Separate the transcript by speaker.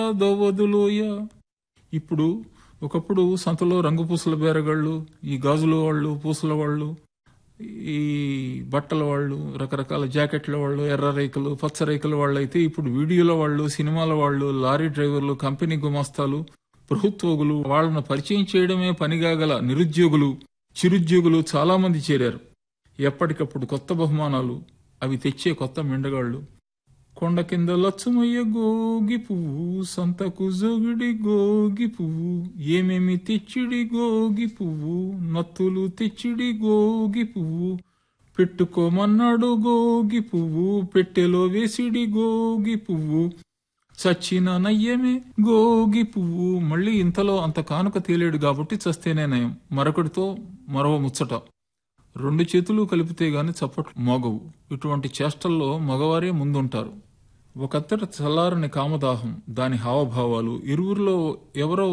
Speaker 1: దోవదులోయ ఇప్పుడు ఒకప్పుడు సంతలో రంగు పూసల బేరగాళ్ళు ఈ గాజుల వాళ్ళు పూసల వాళ్ళు ఈ బట్టల వాళ్ళు రకరకాల జాకెట్ల వాళ్ళు ఎర్ర రేకులు పచ్చ రేకుల వాళ్ళు అయితే ఇప్పుడు వీడియోల వాళ్ళు సినిమాల వాళ్ళు లారీ డ్రైవర్లు కంపెనీ గుమస్తాలు ప్రభుత్వోగులు వాళ్ళను పరిచయం చేయడమే పనిగా గల నిరుద్యోగులు చిరుద్యోగులు చాలా మంది చేరారు ఎప్పటికప్పుడు కొత్త బహుమానాలు అవి తెచ్చే కొత్త మెండగాళ్ళు కొండ కింద లచ్చమయ్య గోగి పువ్వు సంతకు జోగిడి గోగి పువ్వు ఏమేమి తెచ్చిడి గోగి పువ్వు నత్తులు తెచ్చిడి గోగి పువ్వు పెట్టుకోమన్నాడు గోగి పువ్వు పెట్టెలో వేసిడి గోగి పువ్వు చచ్చిన నయ్యమే గోగి పువ్వు మళ్ళీ ఇంతలో అంత కానుక తేలేడు కాబట్టి చస్తేనే నయం మరొకటితో మరో ముచ్చట రెండు చేతులు కలిపితే గాని చప్పట్లు మోగవు ఇటువంటి చేష్టల్లో మగవారే ముందుంటారు ఒకత్తట చల్లారని కామదాహం దాని హావభావాలు ఇరువురిలో ఎవరో